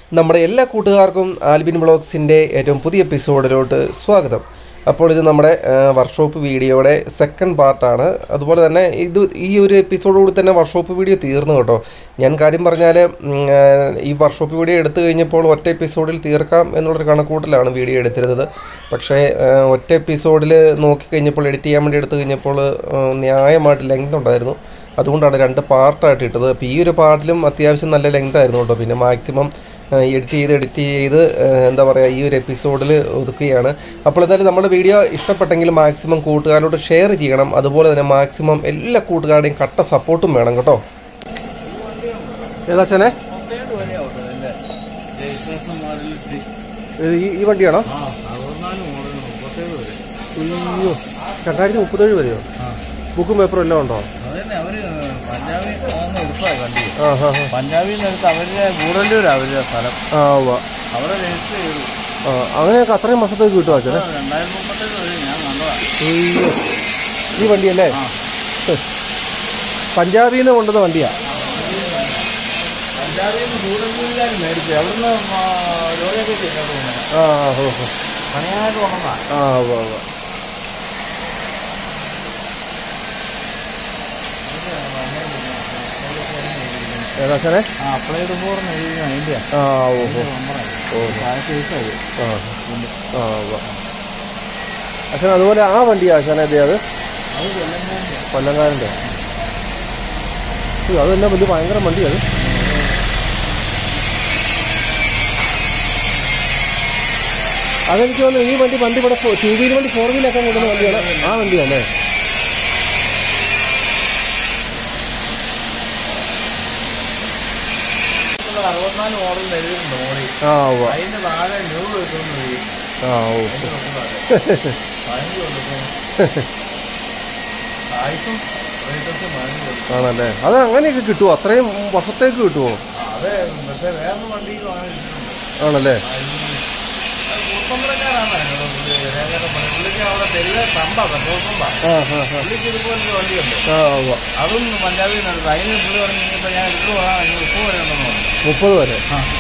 നമ്മുടെ എല്ലാ കൂട്ടുകാർക്കും ആൽബിൻ വ്ളോഗ്സിൻ്റെ ഏറ്റവും പുതിയ എപ്പിസോഡിലോട്ട് സ്വാഗതം അപ്പോൾ ഇത് നമ്മുടെ വർക്ക്ഷോപ്പ് വീഡിയോയുടെ സെക്കൻഡ് പാർട്ടാണ് അതുപോലെ തന്നെ ഇത് ഈ ഒരു എപ്പിസോഡോട് തന്നെ വർക്ക്ഷോപ്പ് വീഡിയോ തീർന്നു കേട്ടോ ഞാൻ കാര്യം പറഞ്ഞാൽ ഉം, ആ, ഈ വർക്ക്ഷോപ്പ് വീഡിയോ എടുത്തു കഴിഞ്ഞപ്പോൾ ഒറ്റ എപ്പിസോഡിൽ തീർക്കാം എന്നുള്ളൊരു കണക്കൂട്ടലാണ് വീഡിയോ എടുത്തിരുന്നത് പക്ഷേ ആ, ഒറ്റ എപ്പിസോഡിൽ നോക്കിക്കഴിഞ്ഞപ്പോൾ എഡിറ്റ് ചെയ്യാൻ വേണ്ടി എടുത്തു കഴിഞ്ഞപ്പോൾ ആ, ന്യായമായിട്ട് ലെങ്ത് ഉണ്ടായിരുന്നു അതുകൊണ്ടാണ് രണ്ട് പാർട്ടായിട്ട് ഇട്ടത് അപ്പോൾ ഈ ഒരു പാർട്ടിലും അത്യാവശ്യം നല്ല ലെങ്ത് ആയിരുന്നു കേട്ടോ പിന്നെ മാക്സിമം എഡിറ്റ് ചെയ്ത് എഡിറ്റ് ചെയ്ത് ഏഹ്, എന്താ പറയുക ഈ ഒരു എപ്പിസോഡിൽ ഒതുക്കുകയാണ് അപ്പോൾ എന്തായാലും നമ്മുടെ വീഡിയോ ഇഷ്ടപ്പെട്ടെങ്കിൽ മാക്സിമം കൂട്ടുകാരോട് ഷെയർ ചെയ്യണം അതുപോലെ തന്നെ മാക്സിമം എല്ലാ കൂട്ടുകാരുടെയും കട്ട സപ്പോർട്ടും വേണം കേട്ടോ ഏതാച്ചനെ ഈ ഈ വണ്ടിയാണോ അയ്യോ രണ്ടായിരത്തി മുപ്പത്തേഴ് വരെയോ ബുക്കും പേപ്പറും എല്ലാം ഉണ്ടോ അതന്നെ അവര് പഞ്ചാബിൽ നിന്ന് എടുത്താ വണ്ടി ആ ഹാ ഹാ പഞ്ചാബിൽ നിന്ന് എടുത്ത് അവരുടെ ഗൂഡല്ലൂർ അവരുടെ സ്ഥലം ആ ഉവ്വ അവിടെ രജിസ്റ്റർ ചെയ്തു ആ അങ്ങനെയൊക്കെ അത്രയും വർഷത്തേക്ക് കിട്ടുമോ അച്ഛനെ രണ്ടായിരത്തി മുപ്പത്തേഴ് വരെ ഞാൻ കണ്ടതാ അയ്യോ ഈ വണ്ടിയല്ലേ ആ. പഞ്ചാബിൽ നിന്ന് കൊണ്ടുവന്ന വണ്ടിയാ പഞ്ചാബിൽ നിന്ന് ഗൂഡല്ലൂരിലാണ് മേടിച്ചത് അവിടുന്ന് ജോലിയൊക്കെ ചെയ്തത് ആ ഹോ ഹോ പണിയാനായിട്ട് കൊണ്ടാ ആ ഉവ്വ ഉവ്വ ഏതാശനെ ആ അപ്ലൈഡ് ഫോറിന് എഴുതി അതിൻ്റെ ആ ഓ ഹോ നമ്പറായി ഓ ആയിരത്തി ദിവസമായി ആ ആ ഉവ്വ അച്ഛൻ അതുപോലെ ആ വണ്ടിയാ അച്ഛനെ ഇത് അത് അത് കൊല്ലം കൊല്ലങ്കാരൻ്റെ അയ്യോ അതെല്ലാം വലിയ ഭയങ്കര വണ്ടിയാണ് അതെനിക്ക് തോന്നുന്നു ഈ വണ്ടി വണ്ടി ഇവിടെ ടൂ വീലർ വണ്ടി ഫോർ വീലൊക്കെ കൊണ്ടുവന്ന വണ്ടിയാണ് ആ വണ്ടിയല്ലേ അറുപത്തിനാല് മോഡൽ എഴുതിയിട്ടുണ്ട് മോഡി ആ ഉവ്വ അതിന്റെ താഴെ ന്യൂ കിട്ടുന്നു ആ ഓ പതിനഞ്ച് കൊടുക്കും ആയിട്ടും റേറ്റൊക്കെ പതിനഞ്ച് കൊടുക്കും ആണല്ലേ അത് അങ്ങനെയൊക്കെ കിട്ടുമോ അത്രയും വർഷത്തേക്ക് കിട്ടുമോ അതെ പക്ഷേ വേറെ വണ്ടിയിൽ വാങ്ങിച്ചിട്ടുണ്ട് ആണല്ലേ കൂട്ടമ്പലക്കാരാണ് പുള്ളിക്ക് അവിടെ തെരുവ പമ്പ പെട്രോൾ പമ്പ ആ ഹാ ഹാ പുള്ളിക്ക് ഇതുപോലൊരു വണ്ടിയുണ്ട് ആ ഉവ്വ അതും പഞ്ചാബിൽ നിന്നെടുത്ത് അതിന് പുള്ളി പറഞ്ഞു ഇനിയിപ്പോൾ ഞാൻ എടുത്തു പോകാം അതിന് മുപ്പത് വരെ ഉണ്ടെന്ന് പറഞ്ഞു മുപ്പത് വരെ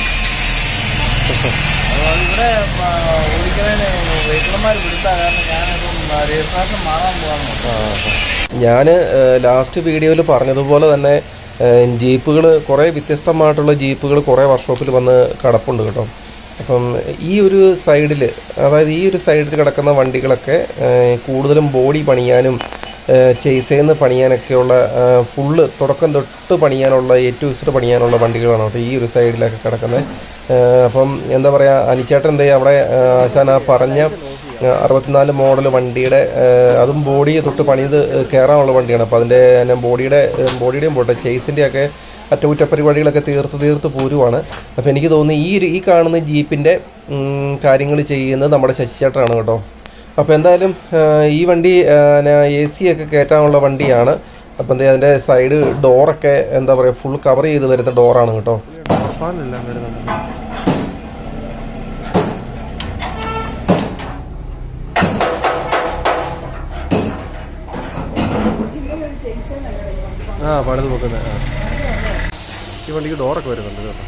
അതുകൊണ്ട് ഇവിടെ ഓടിക്കുന്നതിന് വെഹിക്കിളന്മാർ പിടുത്താ കാരണം ഞാനിപ്പം രജിസ്ട്രേഷൻ മാറാൻ പോകാമെന്ന് പറഞ്ഞു ഞാൻ ലാസ്റ്റ് വീഡിയോയിൽ പറഞ്ഞതുപോലെ തന്നെ ജീപ്പുകൾ കുറേ വ്യത്യസ്തമായിട്ടുള്ള ജീപ്പുകൾ കുറേ വർക്ക്ഷോപ്പിൽ വന്ന് കിടപ്പുണ്ട് കേട്ടോ അപ്പം ഈ ഒരു സൈഡിൽ അതായത് ഈ ഒരു സൈഡിൽ കിടക്കുന്ന വണ്ടികളൊക്കെ ഏഹ്, കൂടുതലും ബോഡി പണിയാനും ചെയ്സേന്ന് പണിയാനൊക്കെയുള്ള ഫുള്ള് തുടക്കം തൊട്ട് പണിയാനുള്ള എ ടു ഇസഡ് പണിയാനുള്ള വണ്ടികളാണ് കേട്ടോ ഈ ഒരു സൈഡിലൊക്കെ കിടക്കുന്നത് ഏഹ്, അപ്പം എന്താ പറയുക അനിച്ചേട്ടൻ എന്താ അവിടെ ഏഹ്, ആശാൻ ആ പറഞ്ഞ ഏഹ്, അറുപത്തിനാല് മോഡൽ വണ്ടിയുടെ ഏഹ്, അതും ബോഡി തൊട്ട് പണിത് ഏഹ്, കയറാനുള്ള വണ്ടിയാണ് അപ്പോൾ അതിൻ്റെ തന്നെ ബോഡിയുടെ ഏഹ്, ബോഡിയുടെയും പോട്ടെ ചേസിൻ്റെ ഒക്കെ അറ്റകുറ്റപ്പരിപാടികളൊക്കെ തീർത്ത് തീർത്ത് പോരുവാണ് അപ്പോൾ എനിക്ക് തോന്നുന്നു ഈ ഒരു- ഈ കാണുന്ന ജീപ്പിൻ്റെ കാര്യങ്ങൾ ചെയ്യുന്നത് നമ്മുടെ ശശിചേട്ടനാണ് കേട്ടോ അപ്പോൾ എന്തായാലും ഏഹ്, ഈ വണ്ടി എ സി ഒക്കെ കയറ്റാനുള്ള വണ്ടിയാണ് അപ്പോൾ എന്താ അതിൻ്റെ സൈഡ് ഡോറൊക്കെ എന്താ പറയുക ഫുൾ കവർ ചെയ്ത് വരുന്ന ഡോറാണ് കേട്ടോ ആ പണിത് നോക്കുന്നത് ആ ഈ വണ്ടിക്ക് ഡോറൊക്കെ വരുന്നുണ്ട് കേട്ടോ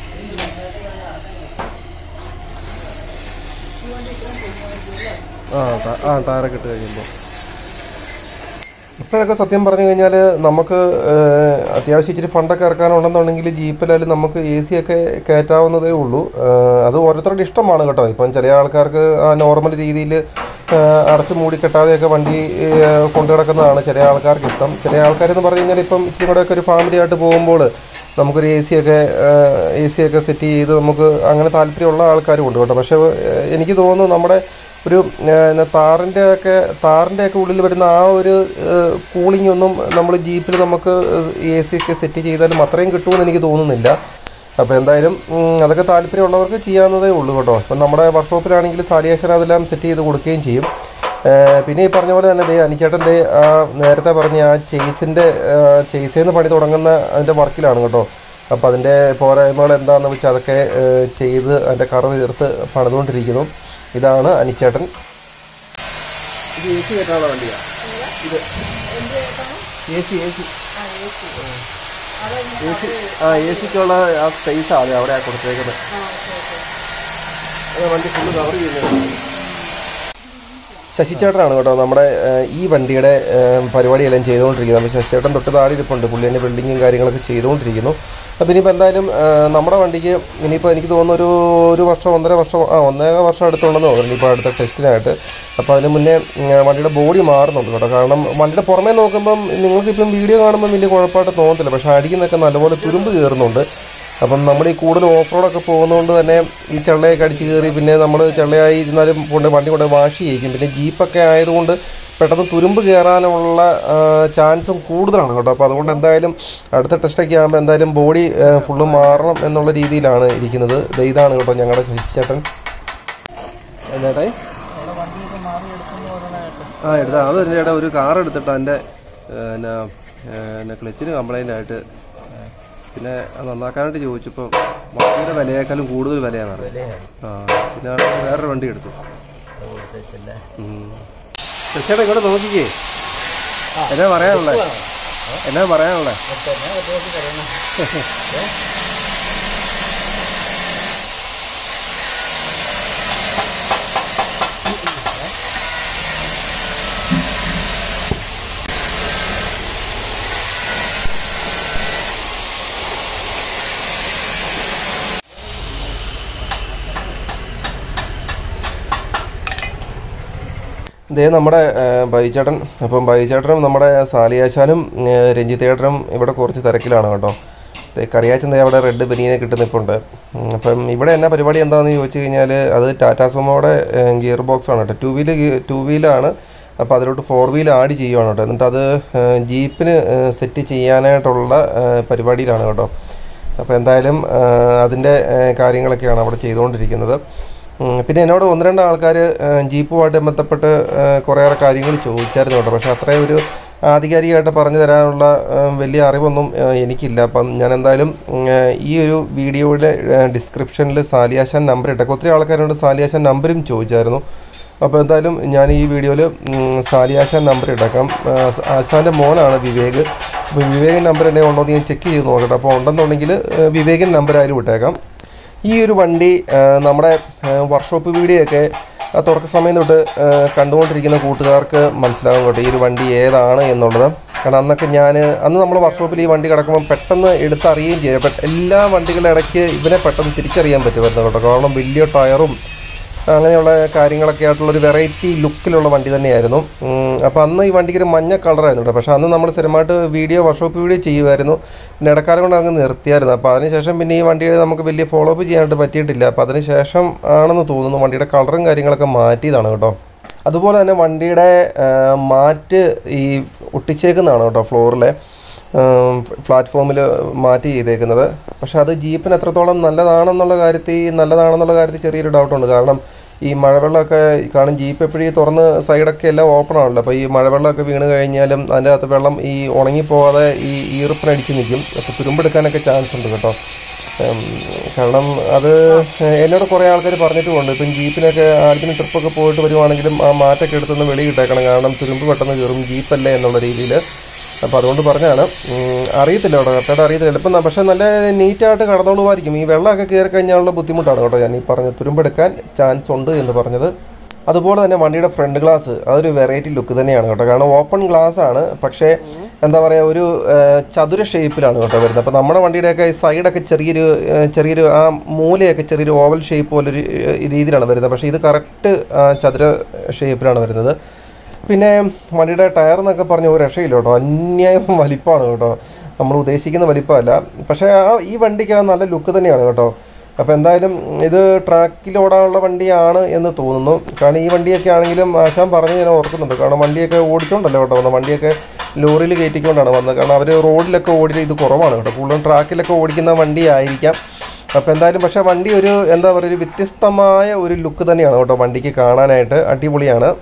ആ ട- ആ ടയറൊക്കെ ഇട്ട് കഴിയുമ്പോൾ ഇപ്പോഴൊക്കെ സത്യം പറഞ്ഞു കഴിഞ്ഞാൽ നമുക്ക് ഏഹ്, അത്യാവശ്യം ഇച്ചിരി ഫണ്ടൊക്കെ ഇറക്കാനുണ്ടെന്നുണ്ടെങ്കിൽ ജീപ്പിലായാലും നമുക്ക് എ സി ഒക്കെ കയറ്റാവുന്നതേ ഉള്ളൂ ഏഹ്, അത് ഓരോരുത്തരുടെ ഇഷ്ടമാണ് കേട്ടോ ഇപ്പം ചില ആൾക്കാർക്ക് ആ നോർമൽ രീതിയിൽ അടച്ചു മൂടി കെട്ടാതെയൊക്കെ വണ്ടി ഏഹ്, കൊണ്ടു കിടക്കുന്നതാണ് ചില ആൾക്കാർക്ക് ഇഷ്ടം ചില ആൾക്കാരെന്ന് പറഞ്ഞു കഴിഞ്ഞാൽ ഇപ്പം ഇച്ചിരി കൂടെയൊക്കെ ഒരു ഫാമിലി ആയിട്ട് പോകുമ്പോൾ നമുക്കൊരു എ സി ഒക്കെ എ സി ഒക്കെ സെറ്റ് ചെയ്ത് നമുക്ക് അങ്ങനെ താല്പര്യമുള്ള ആൾക്കാരും ഉണ്ട് കേട്ടോ പക്ഷേ ഏഹ്, എനിക്ക് തോന്നുന്നു നമ്മുടെ ഒരു ഏഹ്, താറിൻ്റെ ഒക്കെ താറിൻ്റെ ഒക്കെ ഉള്ളിൽ വരുന്ന ആ ഒരു കൂളിംഗ് ഒന്നും നമ്മൾ ജീപ്പിൽ നമുക്ക് എ സി ഒക്കെ സെറ്റ് ചെയ്താലും അത്രയും കിട്ടുമെന്ന് എനിക്ക് തോന്നുന്നില്ല അപ്പോൾ എന്തായാലും ഉം, അതൊക്കെ താല്പര്യമുള്ളവർക്ക് ചെയ്യാവുന്നതേ ഉള്ളൂ കേട്ടോ ഇപ്പം നമ്മുടെ വർക്ക്ഷോപ്പിലാണെങ്കിൽ സാലിയാശൻ അതെല്ലാം സെറ്റ് ചെയ്ത് കൊടുക്കുകയും ചെയ്യും ഏഹ്, പിന്നെ ഈ പറഞ്ഞ പോലെ തന്നെ ദേ അനിച്ചേട്ടൻ ദേ ആ നേരത്തെ പറഞ്ഞ ആ ചേസിൻ്റെ ചേസേന്ന് പണി തുടങ്ങുന്ന അതിൻ്റെ വർക്കിലാണ് കേട്ടോ അപ്പോൾ അതിൻ്റെ പോരായ്മകൾ എന്താണെന്ന് വെച്ചാൽ അതൊക്കെ ഏഹ്, ചെയ്ത് അതിൻ്റെ കറ തീർത്ത് പണിതുകൊണ്ടിരിക്കുന്നു ഇതാണ് അനിച്ചേട്ടൻ ഇത് എ സി കയറ്റാനുള്ള വണ്ടിയാണ് ഇത് A C A C A C ആ എ സിക്കുള്ള ആ സ്പേസാണ് അത് അവിടെ കൊടുത്തേക്കുന്നത് അത് വണ്ടി ഫുള്ള് കവർ ചെയ്യുന്നത് ശശിചേട്ടനാണ് കേട്ടോ നമ്മുടെ ഏഹ്, ഈ വണ്ടിയുടെ ഏഹ്, പരിപാടിയെല്ലാം ചെയ്തുകൊണ്ടിരിക്കുന്നത് അപ്പോൾ ശശിചേട്ടൻ തൊട്ട് താഴെ ഇരിപ്പുണ്ട് പുള്ളി തന്നെ ബിൽഡിങ്ങും കാര്യങ്ങളൊക്കെ ചെയ്തുകൊണ്ടിരിക്കുന്നു അപ്പോൾ ഇനിയിപ്പോൾ എന്തായാലും ഏഹ്, നമ്മുടെ വണ്ടിക്ക് ഇനിയിപ്പോൾ എനിക്ക് തോന്നുന്നു ഒരു ഒരു വർഷം ഒന്നര വർഷം ആ ഒന്നേക വർഷം അടുത്തുണ്ടെന്ന് തോന്നുന്നു ഇനിയിപ്പോൾ അടുത്ത ടെസ്റ്റിനായിട്ട് അപ്പോൾ അതിന് മുന്നേ ഉം, വണ്ടിയുടെ ബോഡി മാറുന്നുണ്ട് കേട്ടോ കാരണം വണ്ടിയുടെ പുറമേ നോക്കുമ്പം നിങ്ങൾക്കിപ്പം വീഡിയോ കാണുമ്പോൾ വലിയ കുഴപ്പമായിട്ട് തോന്നത്തില്ല പക്ഷേ അടിക്കുന്നൊക്കെ നല്ലപോലെ തുരുമ്പ് കയറുന്നുണ്ട് അപ്പം നമ്മൾ ഈ കൂടുതൽ ഓഫ് റോഡൊക്കെ പോകുന്നതുകൊണ്ട് തന്നെ ഈ ചെള്ളയൊക്കെ അടിച്ച് കയറി പിന്നെ നമ്മൾ ചെള്ളയായി ഇരുന്നാലും കൊണ്ട് വണ്ടി കൊണ്ട് വാഷ് ചെയ്യിക്കും പിന്നെ ജീപ്പൊക്കെ ആയതുകൊണ്ട് പെട്ടെന്ന് തുരുമ്പ് കയറാനുള്ള ആ, ചാൻസും കൂടുതലാണ് കേട്ടോ അപ്പോൾ അതുകൊണ്ട് എന്തായാലും അടുത്ത ടെസ്റ്റൊക്കെ ആകുമ്പോൾ എന്തായാലും ബോഡി ഫുള്ള് മാറണം എന്നുള്ള രീതിയിലാണ് ഇരിക്കുന്നത് ദേ ഇതാണ് കേട്ടോ ഞങ്ങളുടെ ശശിചേട്ടൻ ചേട്ടാ അവിടെ വണ്ടിയൊക്കെ മാറി എടുക്കുന്നു പറയണായിട്ട് ആ എടുത്താ അത് ഒരു ചേട്ടാ ഒരു കാർ എടുത്തിട്ട് അതിൻ്റെ എന്നാ എന്നാ ക്ലച്ചിന് കംപ്ലൈൻ്റ് ആയിട്ട് പിന്നെ അത് നന്നാക്കാനായിട്ട് ചോദിച്ചപ്പോൾ വണ്ടിയുടെ വിലയേക്കാളും കൂടുതൽ വിലയാണ് പറഞ്ഞത് ആ പിന്നെ അവിടെ വേറൊരു വണ്ടി എടുത്തു ഉം. ചേട്ടാ ഇങ്ങോട്ട് നോക്കിക്കേ എന്നാ പറയാനുള്ളത് എന്നാ പറയാനുള്ളത് ഇതേ നമ്മുടെ ആ, ബൈചേട്ടൻ അപ്പം ബൈചേട്ടനും നമ്മുടെ സാലിയാശാനും ആ, രഞ്ജിത്തേട്ടനും ഇവിടെ കുറച്ച് തിരക്കിലാണ് കേട്ടോ ദേ കറിയാച്ചൻ ദേ അവിടെ റെഡ് ബനിയനെ കിട്ടുന്നിപ്പുണ്ട് ഉം, അപ്പം ഇവിടെ എന്നാ പരിപാടി എന്താണെന്ന് ചോദിച്ചു കഴിഞ്ഞാൽ അത് ടാറ്റാ സുമോയുടെ ഗിയർ ബോക്സ് ആണ് കേട്ടോ ടു വീല് ടു വീലാണ് അപ്പോൾ അതിലോട്ട് ഫോർ വീൽ ആഡ് ചെയ്യുവാണ് കേട്ടോ എന്നിട്ട് അത് ആ, ജീപ്പിന് സെറ്റ് ചെയ്യാനായിട്ടുള്ള ആ, പരിപാടിയിലാണ് കേട്ടോ അപ്പോൾ എന്തായാലും ആ, അതിൻ്റെ ആ, കാര്യങ്ങളൊക്കെയാണ് അവിടെ ചെയ്തുകൊണ്ടിരിക്കുന്നത് ഉം, പിന്നെ എന്നോട് ഒന്ന് രണ്ട് ആൾക്കാർ ജീപ്പുമായിട്ട് ബന്ധപ്പെട്ട് ആ, കുറേയേറെ കാര്യങ്ങൾ ചോദിച്ചായിരുന്നു കേട്ടോ പക്ഷേ അത്രയും ഒരു ആധികാരികമായിട്ട് പറഞ്ഞു തരാനുള്ള ആ, വലിയ അറിവൊന്നും ആ, എനിക്കില്ല അപ്പം ഞാൻ എന്തായാലും ഉം, ആ, ഈ ഒരു വീഡിയോയുടെ ഡിസ്ക്രിപ്ഷനിൽ സാലിയാശാൻ നമ്പർ ഇട്ടേക്കാം ഒത്തിരി ആൾക്കാരോട് സാലിയാശാൻ നമ്പരും ചോദിച്ചായിരുന്നു അപ്പോൾ എന്തായാലും ഞാൻ ഈ വീഡിയോയിൽ സാലിയാശാൻ നമ്പർ ഇട്ടേക്കാം ആ, ആശാൻ്റെ മോനാണ് വിവേക് അപ്പോൾ വിവേകൻ നമ്പർ എന്നെ ഉണ്ടോ എന്ന് ഞാൻ ചെക്ക് ചെയ്ത് നോക്കട്ടെ അപ്പോൾ ഉണ്ടെന്നുണ്ടെങ്കിൽ ആ, വിവേകൻ നമ്പർ ആയാലും വിട്ടേക്കാം ഈ ഒരു വണ്ടി ആ, നമ്മുടെ വർക്ക്ഷോപ്പ് വീഡിയോ ഒക്കെ ആ തുടക്ക സമയം തൊട്ട് ആ, കണ്ടുകൊണ്ടിരിക്കുന്ന കൂട്ടുകാർക്ക് മനസ്സിലാവും കേട്ടോ ഈ ഒരു വണ്ടി ഏതാണ് എന്നുള്ളത് കാരണം അന്നൊക്കെ ഞാൻ അന്ന് നമ്മൾ വർക്ക്ഷോപ്പിൽ ഈ വണ്ടി കിടക്കുമ്പോൾ പെട്ടെന്ന് എടുത്തറിയുകയും ചെയ്യും പെ- എല്ലാ വണ്ടികളുടെ ഇടയ്ക്ക് ഇവനെ പെട്ടെന്ന് തിരിച്ചറിയാൻ പറ്റുമായിരുന്നു കേട്ടോ കാരണം വലിയ ടയറും അങ്ങനെയുള്ള കാര്യങ്ങളൊക്കെ ആയിട്ടുള്ള ഒരു വെറൈറ്റി ലുക്കിലുള്ള വണ്ടി തന്നെയായിരുന്നു അപ്പോൾ അന്ന് ഈ വണ്ടിക്ക് ഒരു മഞ്ഞ കളറായിരുന്നു കേട്ടോ പക്ഷേ അന്ന് നമ്മൾ സ്ഥിരമായിട്ട് വീഡിയോ വർക്ക്ഷോപ്പ് വീഡിയോ ചെയ്യുമായിരുന്നു പിന്നെ ഇടക്കാലം കൊണ്ട് അങ്ങ് നിർത്തിയായിരുന്നു അപ്പോൾ അതിനുശേഷം പിന്നെ ഈ വണ്ടിയുടെ നമുക്ക് വലിയ ഫോളോ അപ്പ് ചെയ്യാനായിട്ട് പറ്റിയിട്ടില്ല അപ്പോൾ അതിനുശേഷം ആണെന്ന് തോന്നുന്നു വണ്ടിയുടെ കളറും കാര്യങ്ങളൊക്കെ മാറ്റിയതാണ് കേട്ടോ അതുപോലെ തന്നെ വണ്ടിയുടെ ആ, മാറ്റ് ഈ ഒട്ടിച്ചേക്കുന്നതാണ് കേട്ടോ ഫ്ലോറിലെ പ്ലാറ്റ്ഫോമിൽ മാറ്റി ചെയ്തേക്കുന്നത് പക്ഷെ അത് ജീപ്പിന് എത്രത്തോളം നല്ലതാണെന്നുള്ള കാര്യത്തിൽ നല്ലതാണെന്നുള്ള കാര്യത്തിൽ ചെറിയൊരു ഡൗട്ടുണ്ട് കാരണം ഈ മഴവെള്ളമൊക്കെ കാണും ജീപ്പ് എപ്പോഴും ഈ തുറന്ന് സൈഡൊക്കെ എല്ലാം ഓപ്പൺ ആണല്ലോ അപ്പോൾ ഈ മഴവെള്ളമൊക്കെ വീണ് കഴിഞ്ഞാലും അതിൻ്റെ അകത്ത് വെള്ളം ഈ ഉണങ്ങിപ്പോവാതെ ഈ ഈർപ്പിനടിച്ച് നിൽക്കും അപ്പോൾ തുരുമ്പെടുക്കാനൊക്കെ ചാൻസ് ഉണ്ട് കേട്ടോ ഉം, കാരണം അത് എന്നോട് കുറേ ആൾക്കാർ പറഞ്ഞിട്ടുമുണ്ട് ഇപ്പം ജീപ്പിനൊക്കെ ആൽപ്പിന് ട്രിപ്പൊക്കെ പോയിട്ട് വരുവാണെങ്കിലും ആ മാറ്റൊക്കെ എടുത്തൊന്ന് വെളി കിട്ടേക്കണം കാരണം തുരുമ്പ് പെട്ടെന്ന് കയറും ജീപ്പല്ലേ എന്നുള്ള രീതിയിൽ അപ്പോൾ അതുകൊണ്ട് പറഞ്ഞാണ് ഉം, അറിയത്തില്ല കേട്ടോ കറക്റ്റായിട്ട് അറിയത്തില്ല ഇപ്പം പക്ഷേ നല്ല നീറ്റായിട്ട് കടന്നോളുമായിരിക്കും ഈ വെള്ളമൊക്കെ കയറി കഴിഞ്ഞാലുള്ള ബുദ്ധിമുട്ടാണ് കേട്ടോ ഞാൻ ഈ പറഞ്ഞ തുരുമ്പെടുക്കാൻ ചാൻസ് ഉണ്ട് എന്ന് പറഞ്ഞത് അതുപോലെ തന്നെ വണ്ടിയുടെ ഫ്രണ്ട് ഗ്ലാസ് അതൊരു വെറൈറ്റി ലുക്ക് തന്നെയാണ് കേട്ടോ കാരണം ഓപ്പൺ ഗ്ലാസ് ആണ് പക്ഷേ എന്താ പറയുക ഒരു ആ, ചതുര ഷേപ്പിലാണ് കേട്ടോ വരുന്നത് അപ്പോൾ നമ്മുടെ വണ്ടിയുടെയൊക്കെ ഈ സൈഡൊക്കെ ചെറിയൊരു ആ, ചെറിയൊരു ആ മൂലയൊക്കെ ചെറിയൊരു ഓവൽ ഷേപ്പ് പോലൊരു ആ, രീതിയിലാണ് വരുന്നത് പക്ഷേ ഇത് കറക്റ്റ് ചതുര ഷേപ്പിലാണ് വരുന്നത് പിന്നെ വണ്ടിയുടെ ടയർ എന്നൊക്കെ പറഞ്ഞ ഒരു രക്ഷയില്ല കേട്ടോ അന്യായം വലിപ്പമാണ് കേട്ടോ നമ്മൾ ഉദ്ദേശിക്കുന്ന വലിപ്പമല്ല പക്ഷേ ആ ഈ വണ്ടിക്ക് ആ നല്ല ലുക്ക് തന്നെയാണ് കേട്ടോ അപ്പോൾ എന്തായാലും ഇത് ട്രാക്കിൽ ഓടാനുള്ള വണ്ടിയാണ് എന്ന് തോന്നുന്നു കാരണം ഈ വണ്ടിയൊക്കെ ആണെങ്കിലും ആശാൻ പറഞ്ഞ് ഞാൻ ഓർക്കുന്നുണ്ട് കാരണം വണ്ടിയൊക്കെ ഓടിച്ചോണ്ടല്ലോ കേട്ടോ വന്നത് വണ്ടിയൊക്കെ ലോറിയിൽ കയറ്റിക്കൊണ്ടാണ് വന്നത് കാരണം അവർ റോഡിലൊക്കെ ഓടി ഇത് കുറവാണ് കേട്ടോ കൂടുതലും ട്രാക്കിലൊക്കെ ഓടിക്കുന്ന വണ്ടി ആയിരിക്കാം അപ്പോൾ എന്തായാലും പക്ഷേ വണ്ടി ഒരു എന്താ പറയുക ഒരു വ്യത്യസ്തമായ ഒരു ലുക്ക് തന്നെയാണ് കേട്ടോ വണ്ടിക്ക് കാണാനായിട്ട് അടിപൊളിയാണ്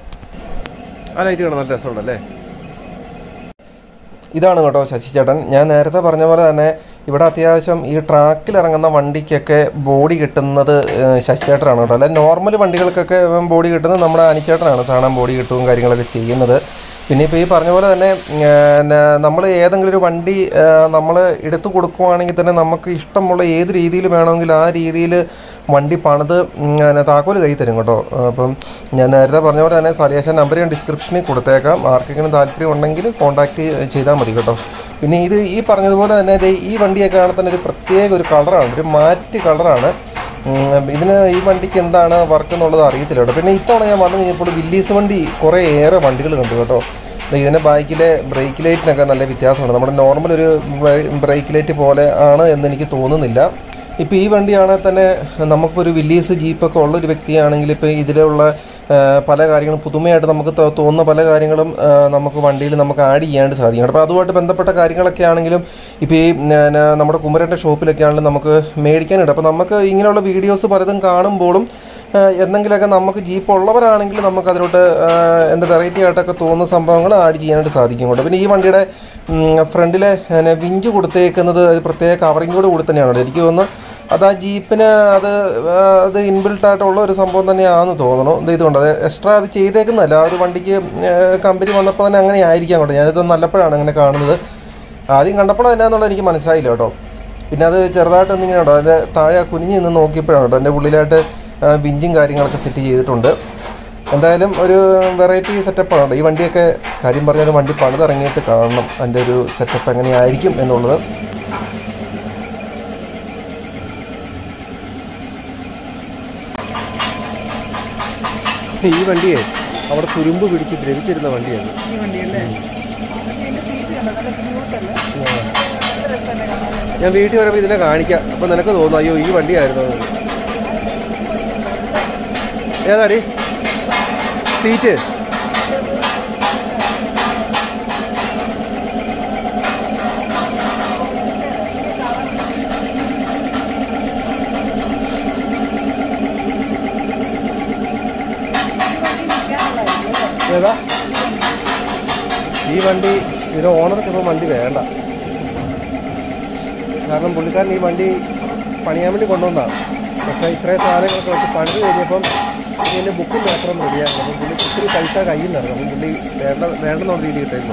ആ ലൈറ്റ് കാണാൻ നല്ല രസമുണ്ടല്ലേ ഇതാണ് കേട്ടോ ശശി ചേട്ടൻ ഞാൻ നേരത്തെ പറഞ്ഞ പോലെ തന്നെ ഇവിടെ അത്യാവശ്യം ഈ ട്രാക്കിൽ ഇറങ്ങുന്ന വണ്ടിക്കൊക്കെ ബോഡി കിട്ടുന്നത് ഏഹ്, ശശിചേട്ടനാണ് കേട്ടോ അല്ല നോർമൽ വണ്ടികൾക്കൊക്കെ ബോഡി കിട്ടുന്നത് നമ്മുടെ അനിച്ചേട്ടനാണ് സാധനം ബോഡി കിട്ടുകയും കാര്യങ്ങളൊക്കെ ചെയ്യുന്നത് പിന്നെ ഇപ്പോൾ ഈ പറഞ്ഞ പോലെ തന്നെ നമ്മൾ ഏതെങ്കിലും ഒരു വണ്ടി നമ്മൾ എടുത്തു കൊടുക്കുവാണെങ്കിൽ തന്നെ നമുക്ക് ഇഷ്ടമുള്ള ഏത് രീതിയിൽ വേണമെങ്കിൽ ആ രീതിയിൽ വണ്ടി പണിത് ഉം, പിന്നെ താക്കോല് കൈ തരും കേട്ടോ അപ്പം ഞാൻ നേരത്തെ പറഞ്ഞ പോലെ തന്നെ സലിയേഷൻ നമ്പർ ഞാൻ ഡിസ്ക്രിപ്ഷനിൽ കൊടുത്തേക്കാം ആർക്കെങ്കിലും താല്പര്യം ഉണ്ടെങ്കിൽ കോൺടാക്റ്റ് ചെയ്താൽ മതി കേട്ടോ പിന്നെ ഇത് ഈ പറഞ്ഞതുപോലെ തന്നെ ദേ ഈ വണ്ടിയൊക്കെ ആണെങ്കിൽ തന്നെ ഒരു പ്രത്യേക ഒരു കളറാണ് ഒരു മാറ്റ് കളറാണ് ഉം, ഇതിന് ഈ വണ്ടിക്ക് എന്താണ് വർക്ക് എന്നുള്ളത് അറിയത്തില്ല കേട്ടോ പിന്നെ ഇത്തവണ ഞാൻ വന്നു കഴിഞ്ഞപ്പോൾ വില്ലീസ് വണ്ടി കുറേ ഏറെ വണ്ടികൾ കണ്ടു കേട്ടോ ദേ ഇതിൻ്റെ ബൈക്കിലെ ബ്രേക്ക് ലൈറ്റിനൊക്കെ നല്ല വ്യത്യാസമുണ്ട് നമ്മുടെ നോർമൽ ഒരു ബ്രേക്ക് ലൈറ്റ് പോലെ ആണ് എന്ന് എനിക്ക് തോന്നുന്നില്ല ഇപ്പോൾ ഈ വണ്ടിയാണെങ്കിൽ തന്നെ നമുക്കൊരു വില്ലീസ് ജീപ്പൊക്കെ ഉള്ള ഒരു വ്യക്തിയാണെങ്കിൽ ഇപ്പോൾ ഇതിലുള്ള ആ, പല കാര്യങ്ങളും പുതുമയായിട്ട് നമുക്ക് തോ- തോന്നുന്ന പല കാര്യങ്ങളും ആ, നമുക്ക് വണ്ടിയിൽ നമുക്ക് ആഡ് ചെയ്യാണ്ട് സാധിക്കും അപ്പോൾ അതുമായിട്ട് ബന്ധപ്പെട്ട കാര്യങ്ങളൊക്കെ ആണെങ്കിലും ഇപ്പോൾ ഈ ന- നമ്മുടെ കുമരൻ്റെ ഷോപ്പിലൊക്കെ ആണെങ്കിലും നമുക്ക് മേടിക്കാനുണ്ട് അപ്പോൾ നമുക്ക് ഇങ്ങനെയുള്ള വീഡിയോസ് പലതും കാണുമ്പോഴും ആ, എന്തെങ്കിലുമൊക്കെ നമുക്ക് ജീപ്പ് ഉള്ളവരാണെങ്കിൽ നമുക്ക് അതിലോട്ട് ആ, എന്താ വെറൈറ്റി ആയിട്ടൊക്കെ തോന്നുന്ന സംഭവങ്ങൾ ആഡ് ചെയ്യാനായിട്ട് സാധിക്കും കേട്ടോ പിന്നെ ഈ വണ്ടിയുടെ ഫ്രണ്ടിലെ വിഞ്ച് കൊടുത്തേക്കുന്നത് ഒരു പ്രത്യേക കവറിങ് കൂടെ കൂടി തന്നെയാണ് കേട്ടോ. എനിക്ക് തോന്നുന്നു അത് ആ ജീപ്പിന് അത് ആ, അത് ഇൻബിൽട്ട് ആയിട്ടുള്ള ഒരു സംഭവം തന്നെയാണെന്ന് തോന്നുന്നു ഇത് ഇതുകൊണ്ട് അത് എക്സ്ട്രാ അത് ചെയ്തേക്കുന്നതല്ല ആ ഒരു വണ്ടിക്ക് കമ്പനി വന്നപ്പോൾ തന്നെ അങ്ങനെ ആയിരിക്കാം കേട്ടോ ഞാനിത് നല്ലപ്പോഴാണ് അങ്ങനെ കാണുന്നത് ആദ്യം കണ്ടപ്പോൾ എന്നാന്നുള്ളത് എനിക്ക് മനസ്സിലായില്ല കേട്ടോ പിന്നെ അത് ചെറുതായിട്ട് എന്തിങ്ങനെ ഉണ്ടോ അതിൻ്റെ താഴെ കുനിഞ്ഞ് നിന്ന് നോക്കിയപ്പോഴാണ് കേട്ടോ എൻ്റെ ഉള്ളിലായിട്ട് ആ, വിഞ്ചും കാര്യങ്ങളൊക്കെ സെറ്റ് ചെയ്തിട്ടുണ്ട് എന്തായാലും ഒരു വെറൈറ്റി സെറ്റപ്പാണ് കേട്ടോ ഈ വണ്ടിയൊക്കെ കാര്യം പറഞ്ഞാൽ വണ്ടി പണിതിറങ്ങിയിട്ട് കാണണം അതിൻ്റെ ഒരു സെറ്റപ്പ് എങ്ങനെയായിരിക്കും എന്നുള്ളത് ഈ വണ്ടിയെ അവിടെ തുരുമ്പ് പിടിച്ച് ദ്രവിച്ചിരുന്ന വണ്ടിയാണ് ഈ വണ്ടിയല്ലേ ഇതിന്റെ സീറ്റ് കണ്ടോ നല്ല സ്മൂത്തല്ലേ നല്ല രസമല്ലേ കാണാൻ ഞാൻ വീട്ടിൽ വരുമ്പോൾ ഇതിനെ കാണിക്കാം അപ്പം നിനക്ക് തോന്നും അയ്യോ ഈ വണ്ടിയായിരുന്നു അത്. ഏതാടി സീറ്റ് ഏതാ ഈ വണ്ടി ഇതിന് ഓണർക്ക് ഇപ്പോൾ വണ്ടി വേണ്ട കാരണം പുള്ളിക്കാരൻ ഈ വണ്ടി പണിയാൻ വേണ്ടി കൊണ്ടുവന്നതാണ് പക്ഷേ ഇത്രയും സാധനങ്ങളൊക്കെ വെച്ച് പണിത് കഴിഞ്ഞപ്പം ഇതിൻ്റെ ബുക്കും പേപ്പറും റെഡിയാണ് അപ്പം പുള്ളി ഒത്തിരി പൈസ കയ്യിൽ നിന്നിറങ്ങും അപ്പം പുള്ളി വേണ്ട വേണ്ടെന്നുള്ള രീതിയിൽ ഇട്ടേക്കുക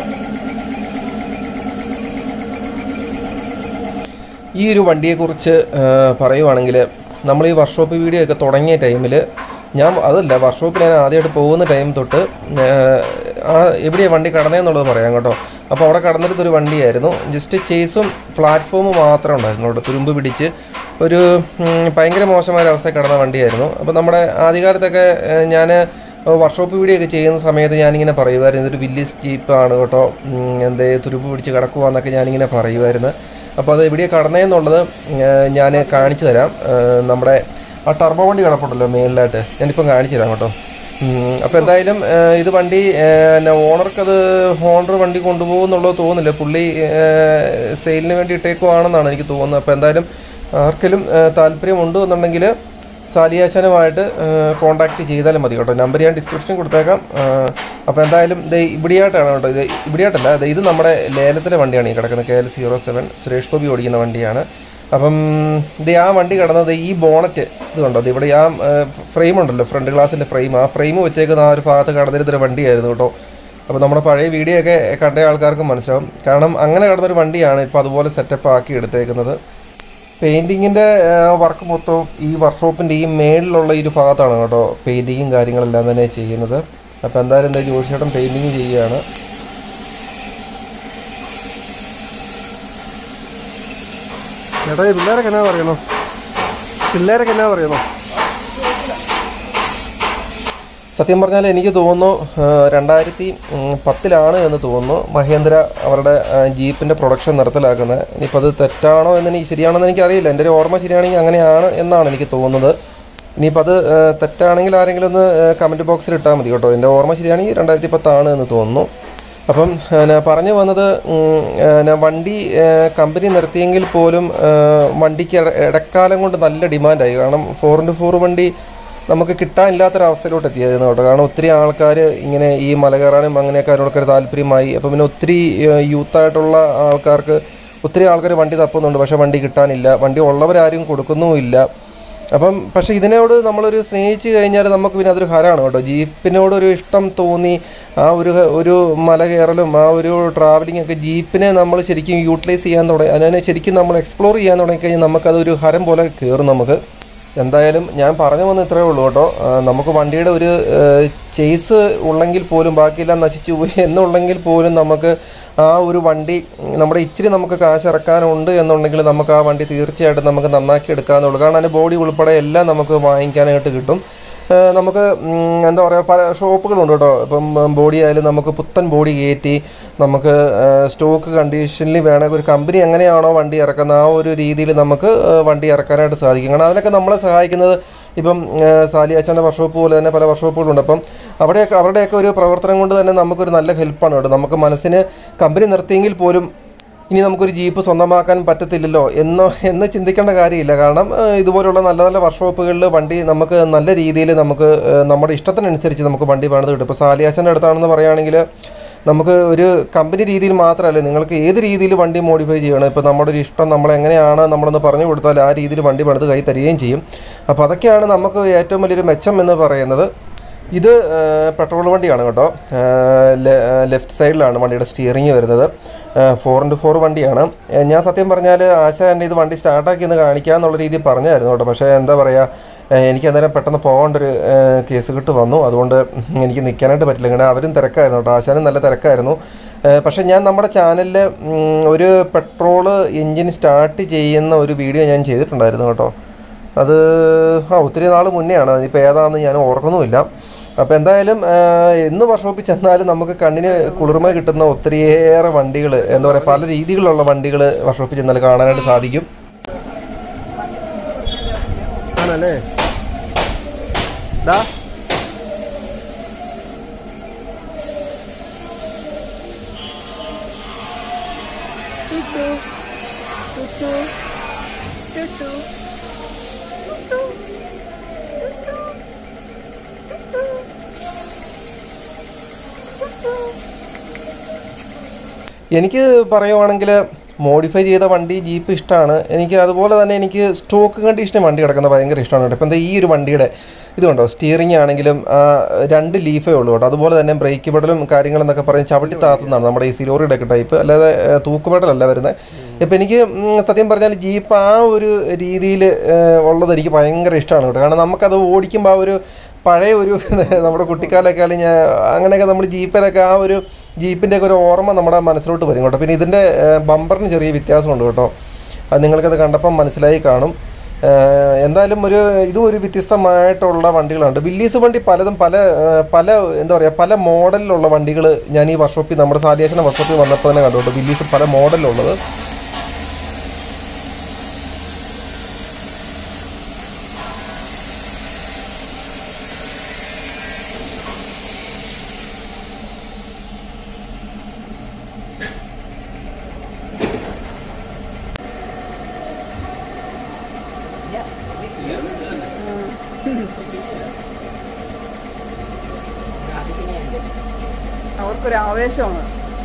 ഈ ഒരു വണ്ടിയെക്കുറിച്ച് പറയുവാണെങ്കിൽ നമ്മൾ ഈ വർക്ക്ഷോപ്പ് വീഡിയോ ഒക്കെ തുടങ്ങിയ ടൈമിൽ ഞാൻ അതല്ല വർക്ക്ഷോപ്പിൽ ഞാൻ ആദ്യമായിട്ട് പോകുന്ന ടൈം തൊട്ട് ആ, ആ എവിടെയാണ് വണ്ടി കടന്നതെന്നുള്ളത് പറയാം കേട്ടോ അപ്പോൾ അവിടെ കടന്നിടത്തൊരു വണ്ടിയായിരുന്നു ജസ്റ്റ് ചേസും പ്ലാറ്റ്ഫോമും മാത്രമേ ഉണ്ടായിരുന്നു കേട്ടോ തുരുമ്പ് പിടിച്ച് ഒരു ഉം, ഭയങ്കര മോശമായ ഒരു അവസ്ഥയിൽ കിടന്ന വണ്ടിയായിരുന്നു അപ്പോൾ നമ്മുടെ ആദ്യകാലത്തൊക്കെ ഞാൻ വർക്ക്ഷോപ്പ് വീഡിയോ ഒക്കെ ചെയ്യുന്ന സമയത്ത് ഞാനിങ്ങനെ പറയുമായിരുന്നു ഇതൊരു വില്ലേജ് ജീപ്പാണ് കേട്ടോ ഉം, എന്തേ തുരുമ്പ് പിടിച്ച് കിടക്കുവാന്നൊക്കെ ഞാനിങ്ങനെ പറയുമായിരുന്നു അപ്പോൾ അത് എവിടെയാണ് കടന്നതെന്നുള്ളത് ഞാൻ കാണിച്ചു തരാം ഏഹ് നമ്മുടെ ആ ടർബോ വണ്ടി കിടപ്പുണ്ടല്ലോ മേളിലായിട്ട് ഞാനിപ്പം കാണിച്ചു തരാം കേട്ടോ അപ്പോൾ എന്തായാലും ഏഹ് ഇത് വണ്ടി ഓണർക്ക് അത് ഹോണ്ടർ വണ്ടി കൊണ്ടുപോകുന്നുള്ളത് തോന്നുന്നില്ല പുള്ളി സെയിലിന് വേണ്ടി ഇട്ടേക്കുവാണെന്നാണ് എനിക്ക് തോന്നുന്നത് അപ്പോൾ എന്തായാലും ആർക്കെങ്കിലും ഏഹ് താല്പര്യമുണ്ട് എന്നുണ്ടെങ്കിൽ സാലിയാശനുമായിട്ട് കോൺടാക്ട് ചെയ്താലും മതി കേട്ടോ നമ്പർ ഞാൻ ഡിസ്ക്രിപ്ഷൻ കൊടുത്തേക്കാം അപ്പോൾ എന്തായാലും ഇത് ഇവിടെയായിട്ടാണ് കേട്ടോ ഇത് ഇവിടെയായിട്ടല്ല ഇത് ഇത് നമ്മുടെ ലേലത്തിലെ വണ്ടിയാണ് ഈ കിടക്കുന്നത് K L zero seven Suresh Gopi ഓടിക്കുന്ന വണ്ടിയാണ് അപ്പം ഇത് ആ വണ്ടി കിടന്നത് ഈ ബോണറ്റ് ഇത് കണ്ടോ ഇത് ഇവിടെ ആ ഫ്രെയിം ഉണ്ടല്ലോ ഫ്രണ്ട് ഗ്ലാസിൻ്റെ ഫ്രെയിം ആ ഫ്രെയിം വെച്ചേക്കുന്ന ആ ഒരു ഭാഗത്ത് കടന്നിരുന്നൊരു വണ്ടിയായിരുന്നു കേട്ടോ അപ്പോൾ നമ്മുടെ പഴയ വീഡിയോ ഒക്കെ കണ്ട ആൾക്കാർക്ക് മനസ്സിലാവും കാരണം അങ്ങനെ കിടന്നൊരു വണ്ടിയാണ് ഇപ്പോൾ അതുപോലെ സെറ്റപ്പ് ആക്കി എടുത്തേക്കുന്നത് പെയിൻറ്റിങ്ങിൻ്റെ വർക്ക് മൊത്തം ഈ വർക്ക്ഷോപ്പിൻ്റെ ഈ മേളിലുള്ള ഈ ഒരു ഭാഗത്താണ് കേട്ടോ പെയിൻറ്റിങ്ങും കാര്യങ്ങളെല്ലാം തന്നെ ചെയ്യുന്നത് അപ്പോൾ എന്തായാലും എന്താ ജോഷിയേട്ടൻ പെയിൻറ്റിങ് ചെയ്യുകയാണ് ചേട്ടാ ഈ പിള്ളേരൊക്കെ എന്നാ പറയുന്നു പിള്ളേരൊക്കെ എന്നാ പറയുന്നു സത്യം പറഞ്ഞാൽ എനിക്ക് തോന്നുന്നു ആ, രണ്ടായിരത്തി ഉം, പത്തിലാണ് എന്ന് തോന്നുന്നു മഹേന്ദ്ര അവരുടെ ആ, ജീപ്പിൻ്റെ പ്രൊഡക്ഷൻ നിർത്തലാക്കുന്നത് ഇനിയിപ്പോൾ അത് തെറ്റാണോ എന്ന് എനിക്ക് ശരിയാണെന്ന് എനിക്കറിയില്ല എൻ്റെ ഒരു ഓർമ്മ ശരിയാണെങ്കിൽ അങ്ങനെയാണ് എന്നാണ് എനിക്ക് തോന്നുന്നത് ഇനിയിപ്പോൾ അത് ആ, തെറ്റാണെങ്കിൽ ആരെങ്കിലും ഒന്ന് കമൻറ്റ് ബോക്സിൽ ഇട്ടാൽ മതി കേട്ടോ എൻ്റെ ഓർമ്മ ശരിയാണെങ്കിൽ രണ്ടായിരത്തി പത്താണ് എന്ന് തോന്നുന്നു അപ്പം ഞാൻ പറഞ്ഞു വന്നത് ഉം, ഞാൻ വണ്ടി ആ, കമ്പനി നിർത്തിയെങ്കിൽ പോലും ആ, വണ്ടിക്ക് ഇട- ഇടക്കാലം കൊണ്ട് നല്ല ഡിമാൻഡായി കാരണം ഫോർ ഇൻറ്റു ഫോർ വണ്ടി നമുക്ക് കിട്ടാനില്ലാത്തൊരവസ്ഥയിലോട്ട് എത്തിയായിരുന്നു കേട്ടോ കാരണം ഒത്തിരി ആൾക്കാർ ഇങ്ങനെ ഈ മല കയറാനും അങ്ങനെയൊക്കെ അതിനോടൊക്കെ ഒരു താല്പര്യമായി അപ്പം പിന്നെ ഒത്തിരി യൂത്തായിട്ടുള്ള ആൾക്കാർക്ക് ഒത്തിരി ആൾക്കാർ വണ്ടി തപ്പുന്നുണ്ട് പക്ഷേ വണ്ടി കിട്ടാനില്ല വണ്ടി ഉള്ളവരാരും കൊടുക്കുന്നുമില്ല അപ്പം പക്ഷേ ഇതിനോട് നമ്മളൊരു സ്നേഹിച്ച് കഴിഞ്ഞാൽ നമുക്ക് പിന്നെ അതൊരു ഹരമാണ് കേട്ടോ ജീപ്പിനോട് ഒരു ഇഷ്ടം തോന്നി ആ ഒരു ഒരു മല കയറലും ആ ഒരു ട്രാവലിംഗ് ഒക്കെ ജീപ്പിനെ നമ്മൾ ശരിക്കും യൂട്ടിലൈസ് ചെയ്യാൻ തുടങ്ങി അതിനെ ശരിക്കും നമ്മൾ എക്സ്പ്ലോർ ചെയ്യാൻ തുടങ്ങിക്കഴിഞ്ഞാൽ നമുക്കതൊരു ഹരം പോലെ കയറും നമുക്ക് എന്തായാലും ഞാൻ പറഞ്ഞു വന്ന ഇത്രയേ ഉള്ളൂ കേട്ടോ ആ, നമുക്ക് വണ്ടിയുടെ ഒരു ചേസ് ഉള്ളെങ്കിൽ പോലും ബാക്കിയെല്ലാം നശിച്ചു പോയി എന്നുള്ളെങ്കിൽ പോലും നമുക്ക് ആ ഒരു വണ്ടി ഉം, നമ്മുടെ ഇച്ചിരി നമുക്ക് കാശ് ഇറക്കാനുണ്ട് എന്നുണ്ടെങ്കിൽ നമുക്ക് ആ വണ്ടി തീർച്ചയായിട്ടും നമുക്ക് നന്നാക്കി എടുക്കാമെന്നുള്ളൂ കാരണം അതിൻ്റെ ബോഡി ഉൾപ്പെടെ എല്ലാം നമുക്ക് വാങ്ങിക്കാനായിട്ട് കിട്ടും ആ, നമുക്ക് ഉം, എന്താ പറയുക പല ഷോപ്പുകളുണ്ട് കേട്ടോ ഇപ്പം ബോഡി ആയാലും നമുക്ക് പുത്തൻ ബോഡി കയറ്റി നമുക്ക് സ്റ്റോക്ക് കണ്ടീഷനിൽ വേണമെങ്കിൽ ഒരു കമ്പനി എങ്ങനെയാണോ വണ്ടി ഇറക്കുന്നത് ആ ഒരു രീതിയിൽ നമുക്ക് ആ, വണ്ടി ഇറക്കാനായിട്ട് സാധിക്കും കാരണം അതിനൊക്കെ നമ്മളെ സഹായിക്കുന്നത് ഇപ്പം സാലിയാച്ചൻ്റെ വർക്ക്ഷോപ്പ് പോലെ തന്നെ പല വർക്ക്ഷോപ്പുകളുണ്ട് അപ്പം അവിടെയൊക്കെ അവരുടെയൊക്കെ ഒരു പ്രവർത്തനം കൊണ്ട് തന്നെ നമുക്കൊരു നല്ല ഹെൽപ്പാണ് കേട്ടോ നമുക്ക് മനസ്സിന് കമ്പനി നിർത്തിയെങ്കിൽ പോലും ഇനി നമുക്കൊരു ജീപ്പ് സ്വന്തമാക്കാൻ പറ്റത്തില്ലല്ലോ എന്നോ എന്ന് ചിന്തിക്കേണ്ട കാര്യമില്ല കാരണം ആ, ഇതുപോലുള്ള നല്ല നല്ല വർക്ക്ഷോപ്പുകളിൽ വണ്ടി നമുക്ക് നല്ല രീതിയിൽ നമുക്ക് ആ, നമ്മുടെ ഇഷ്ടത്തിനനുസരിച്ച് നമുക്ക് വണ്ടി പണിത് കിട്ടും ഇപ്പോൾ സാലിയാച്ചൻ്റെ അടുത്താണെന്ന് പറയുകയാണെങ്കിൽ നമുക്ക് ഒരു കമ്പനി രീതിയിൽ മാത്രമല്ല നിങ്ങൾക്ക് ഏത് രീതിയിൽ വണ്ടി മോഡിഫൈ ചെയ്യണം ഇപ്പോൾ നമ്മുടെ ഒരു ഇഷ്ടം നമ്മൾ എങ്ങനെയാണ് നമ്മളൊന്ന് പറഞ്ഞു കൊടുത്താൽ ആ രീതിയിൽ വണ്ടി പണിത് കൈ തരികയും ചെയ്യും അപ്പോൾ അതൊക്കെയാണ് നമുക്ക് ഏറ്റവും വലിയൊരു മെച്ചം എന്ന് പറയുന്നത് ഇത് ആ, പെട്രോൾ വണ്ടിയാണ് കേട്ടോ ആ, ലെ- ആ, ലെഫ്റ്റ് സൈഡിലാണ് വണ്ടിയുടെ സ്റ്റിയറിംഗ് വരുന്നത് ഫോർ ഇൻറ്റു ഫോർ വണ്ടിയാണ് ഏ, ഞാൻ സത്യം പറഞ്ഞാൽ ആശ എന്നെ ഇത് വണ്ടി സ്റ്റാർട്ടാക്കി എന്ന് കാണിക്കാന്നുള്ള രീതിയിൽ പറഞ്ഞായിരുന്നു കേട്ടോ പക്ഷേ എന്താ പറയുക ഏ, എനിക്ക് അന്നേരം പെട്ടെന്ന് പോകേണ്ട ഒരു ഏ, കേസ് കിട്ട് വന്നു അതുകൊണ്ട് എനിക്ക് നിൽക്കാനായിട്ട് പറ്റില്ല കാരണം അവരും തിരക്കായിരുന്നു കേട്ടോ ആശാനും നല്ല തിരക്കായിരുന്നു ഏ, പക്ഷേ ഞാൻ നമ്മുടെ ചാനലിൽ ഒരു പെട്രോള് എൻജിൻ സ്റ്റാർട്ട് ചെയ്യുന്ന ഒരു വീഡിയോ ഞാൻ ചെയ്തിട്ടുണ്ടായിരുന്നു കേട്ടോ അത് ആ ഒത്തിരി നാൾ മുന്നെയാണ് അതിപ്പോൾ ഏതാണെന്ന് ഞാൻ ഓർക്കുന്നുമില്ല അപ്പോൾ എന്തായാലും ആ, എന്ന് വർക്ക്ഷോപ്പിൽ ചെന്നാലും നമുക്ക് കണ്ണിന് കുളിർമ കിട്ടുന്ന ഒത്തിരിയേറെ വണ്ടികൾ എന്താ പറയുക പല രീതിയിലുള്ള വണ്ടികൾ വർക്ക്ഷോപ്പിൽ ചെന്നാൽ കാണാനായിട്ട് സാധിക്കും ആണല്ലേ ദാ Tutu. Tutu. Tutu. Tutu. Tutu. Tutu. Tutu. എനിക്ക് പറയുവാണെങ്കിൽ മോഡിഫൈ ചെയ്ത വണ്ടി ജീപ്പ് ഇഷ്ടമാണ് എനിക്ക് അതുപോലെ തന്നെ എനിക്ക് സ്റ്റോക്ക് കണ്ടീഷന് വണ്ടി കിടക്കുന്നത് ഭയങ്കര ഇഷ്ടമാണ് കേട്ടോ ഇപ്പം എന്താ ഈ ഒരു വണ്ടിയുടെ ഇത് കണ്ടോ സ്റ്റിയറിംഗ് ആണെങ്കിലും ആ, രണ്ട് ലീഫേ ഉള്ളൂ കേട്ടോ അതുപോലെ തന്നെ ബ്രേക്ക് പെഡലും കാര്യങ്ങളെന്നൊക്കെ പറഞ്ഞ് ചവിട്ടി താത്തുന്നതാണ് നമ്മുടെ ഈ സിലോറിയുടെ ഒക്കെ ടൈപ്പ് അല്ലാതെ ആ, തൂക്കുപെഡലല്ല വരുന്നത് ഇപ്പം എനിക്ക് ഉം, സത്യം പറഞ്ഞാൽ ജീപ്പ് ആ ഒരു രീതിയിൽ ഉള്ളത് എനിക്ക് ഭയങ്കര ഇഷ്ടമാണ് കേട്ടോ കാരണം നമുക്കത് ഓടിക്കുമ്പോൾ ആ ഒരു പഴയ ഒരു നമ്മുടെ കുട്ടിക്കാലൊക്കെ ആണെങ്കിൽ ഞാൻ അങ്ങനെയൊക്കെ നമ്മൾ ജീപ്പിലൊക്കെ ആ ഒരു ജീപ്പിൻ്റെ ഒക്കെ ഒരു ഓർമ്മ നമ്മുടെ മനസ്സിലോട്ട് വരും കേട്ടോ പിന്നെ ഇതിൻ്റെ ബമ്പറിന് ചെറിയ വ്യത്യാസമുണ്ട് കേട്ടോ അത് നിങ്ങൾക്കത് കണ്ടപ്പം മനസ്സിലായി കാണും ഏഹ് എന്തായാലും ഒരു ഇതും ഒരു വ്യത്യസ്തമായിട്ടുള്ള വണ്ടികളുണ്ട് വില്ലീസ് വണ്ടി പലതും പല ഏഹ് പല എന്താ പറയുക പല മോഡലിലുള്ള വണ്ടികൾ ഞാൻ ഈ വർക്ക്ഷോപ്പിൽ നമ്മുടെ സാലിയേഷന വർക്ക്ഷോപ്പിൽ വന്നപ്പോൾ തന്നെ കണ്ടു കേട്ടോ വില്ലീസ് പല മോഡലിലുള്ളത് അവർക്കൊരു ആവേശമാണ്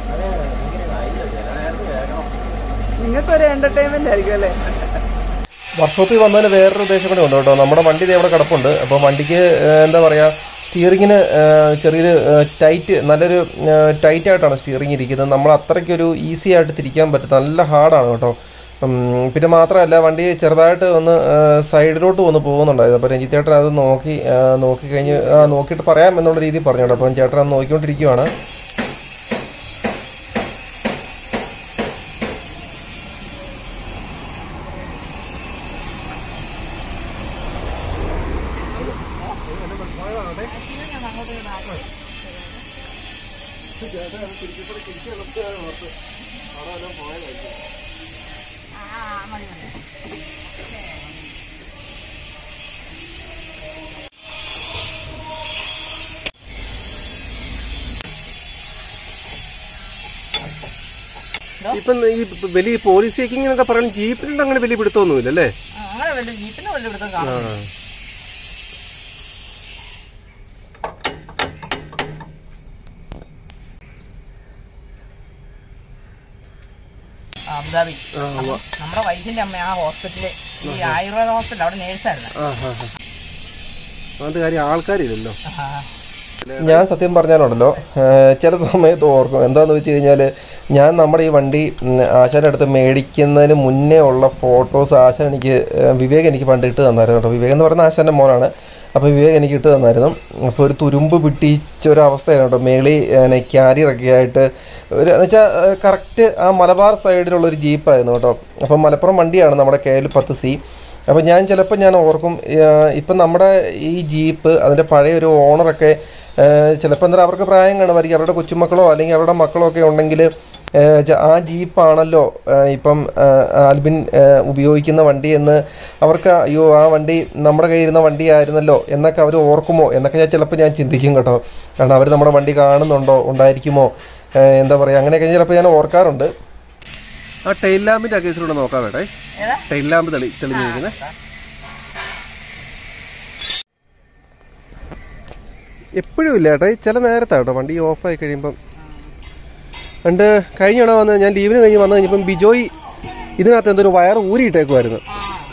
നിങ്ങൾക്കൊരു എന്റർടൈൻമെന്റ് ആയിരിക്കും അല്ലേ വർക്ക്ഷോപ്പിൽ വന്നതിന് വേറൊരു ഉദ്ദേശം കൂടെ ഉണ്ട് കേട്ടോ നമ്മുടെ വണ്ടി ദേ ഇവിടെ കിടപ്പുണ്ട് അപ്പോൾ വണ്ടിക്ക് ഏഹ്, എന്താ പറയുക സ്റ്റിയറിങ്ങിന് ഏഹ്, ചെറിയൊരു ഏഹ്, ടൈറ്റ് നല്ലൊരു ഏഹ്, ടൈറ്റ് ആയിട്ടാണ് സ്റ്റിയറിംഗ് ഇരിക്കുന്നത് നമ്മൾ അത്രയ്ക്കൊരു ഈസി ആയിട്ട് തിരിക്കാൻ പറ്റും നല്ല ഹാർഡാണ് കേട്ടോ ഉം, പിന്നെ മാത്രമല്ല വണ്ടി ചെറുതായിട്ട് ഒന്ന് ഏഹ്, സൈഡിലോട്ട് ഒന്ന് പോകുന്നുണ്ടായിരുന്നു അപ്പോൾ രഞ്ജിത്ത് ചേട്ടൻ അത് നോക്കി ഏഹ്, നോക്കി കഴിഞ്ഞ് ആ, നോക്കിയിട്ട് പറയാം എന്നുള്ള രീതിയിൽ പറഞ്ഞു കേട്ടോ അപ്പം ചേട്ടൻ അത് നോക്കിക്കൊണ്ടിരിക്കുവാണ് ഇപ്പം ഈ വലിയ പോലീസ് ചെക്കിംഗ് എന്നൊക്കെ പറയുന്നത് ജീപ്പിൽ അങ്ങനെ വലിയ പിടുത്തമൊന്നുമില്ല അല്ലേ അങ്ങനെ വലിയ ജീപ്പിന്റെ വലിയ പിടുത്തം കാണാം ആ അബുദാബി നമ്മുടെ വൈഫിന്റെ അമ്മ ആ ഹോസ്പിറ്റലിൽ ഈ ആയുർവേദ ഹോസ്പിറ്റൽ അവിടെ നേഴ്സായിരുന്നു ആ ആ ആ അത് കാര്യം ആൾക്കാരില്ലല്ലോ ഞാൻ സത്യം പറഞ്ഞാലുണ്ടല്ലോ ഏഹ് ചില സമയത്ത് ഓർക്കും എന്താണെന്ന് വെച്ച് കഴിഞ്ഞാൽ ഞാൻ നമ്മുടെ ഈ വണ്ടി ഉം, ആശാൻ്റെ അടുത്ത് മേടിക്കുന്നതിന് മുന്നേ ഉള്ള ഫോട്ടോസ് ആശാൻ എനിക്ക് ഏഹ് വിവേക് എനിക്ക് പണ്ട് ഇട്ട് തന്നായിരുന്നു കേട്ടോ വിവേക് എന്ന് പറയുന്ന ആശാൻ്റെ മോനാണ് അപ്പോൾ വിവേക് എനിക്ക് ഇട്ട് തന്നായിരുന്നു അപ്പോൾ ഒരു തുരുമ്പ് പിട്ടിച്ച ഒരു അവസ്ഥയായിരുന്നു കേട്ടോ മേളി ക്യാരിയറൊക്കെ ആയിട്ട് ഒരു എന്ന് വെച്ചാൽ കറക്റ്റ് ആ മലബാർ സൈഡിലുള്ള ഒരു ജീപ്പായിരുന്നു കേട്ടോ അപ്പം മലപ്പുറം വണ്ടിയാണ് നമ്മുടെ കെ എൽ പത്ത് സി അപ്പോൾ ഞാൻ ചിലപ്പോൾ ഞാൻ ഓർക്കും ഏഹ് ഇപ്പം നമ്മുടെ ഈ ജീപ്പ് അതിൻ്റെ പഴയ ഒരു ഓണറൊക്കെ ചിലപ്പോൾ എന്താ അവർക്ക് പ്രായം കാണുമായിരിക്കും അവരുടെ കൊച്ചുമക്കളോ അല്ലെങ്കിൽ അവരുടെ മക്കളോ ഒക്കെ ഉണ്ടെങ്കിൽ ഏഹ് ച- ആ ജീപ്പാണല്ലോ ഏഹ് ഇപ്പം ഏഹ് ആൽബിൻ ഏഹ് ഉപയോഗിക്കുന്ന വണ്ടി എന്ന് അവർക്ക് അയ്യോ ആ വണ്ടി നമ്മുടെ കയ്യിൽ ഇരുന്ന വണ്ടിയായിരുന്നല്ലോ എന്നൊക്കെ അവർ ഓർക്കുമോ എന്നൊക്കെ ഞാൻ ചിലപ്പോൾ ഞാൻ ചിന്തിക്കും കേട്ടോ കാരണം അവർ നമ്മുടെ വണ്ടി കാണുന്നുണ്ടോ ഉണ്ടായിരിക്കുമോ ഏഹ് എന്താ പറയുക അങ്ങനെയൊക്കെ ചിലപ്പോൾ ഞാൻ ഓർക്കാറുണ്ട് ആ ടൈൽ ലാമ്പിൻ്റെ ആ കേസിലൂടെ നോക്കാം വേണ്ടേ ഏതാ ടൈൽ ലാമ്പ് തെളി തെളിഞ്ഞിരിക്കുന്നത് എപ്പോഴും ഇല്ല ചേട്ടാ ഈ ചില നേരത്തെ കേട്ടോ വണ്ടി ഓഫായി കഴിയുമ്പം പണ്ട് കഴിഞ്ഞ ഇടം വന്ന് ഞാൻ ലീവിന് കഴിഞ്ഞ് വന്നു കഴിഞ്ഞപ്പം ബിജോയ് ഇതിനകത്ത് എന്തൊരു വയർ ഊരിയിട്ടേക്കുമായിരുന്നു